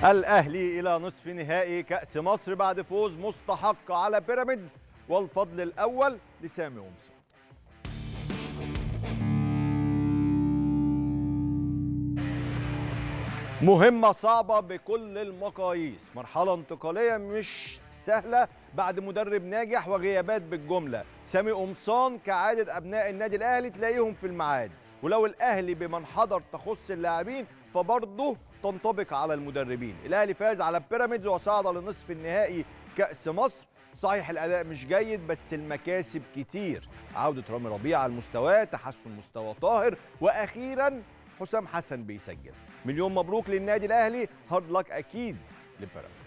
الأهلي إلى نصف نهائي كأس مصر بعد فوز مستحق على بيراميدز والفضل الأول لسامي قمصان مهمة صعبة بكل المقاييس مرحلة انتقالية مش سهلة بعد مدرب ناجح وغيابات بالجملة سامي قمصان كعادة أبناء النادي الأهلي تلاقيهم في الميعاد ولو الأهلي بمن حضر تخص اللاعبين فبرضه تنطبق على المدربين الأهلي فاز على بيراميدز وصعد لنصف النهائي كأس مصر صحيح الأداء مش جيد بس المكاسب كتير عودة رامي ربيعة على المستوى تحسن مستوى طاهر وأخيرا حسام حسن بيسجل مليون مبروك للنادي الأهلي هارد لك أكيد لبيراميدز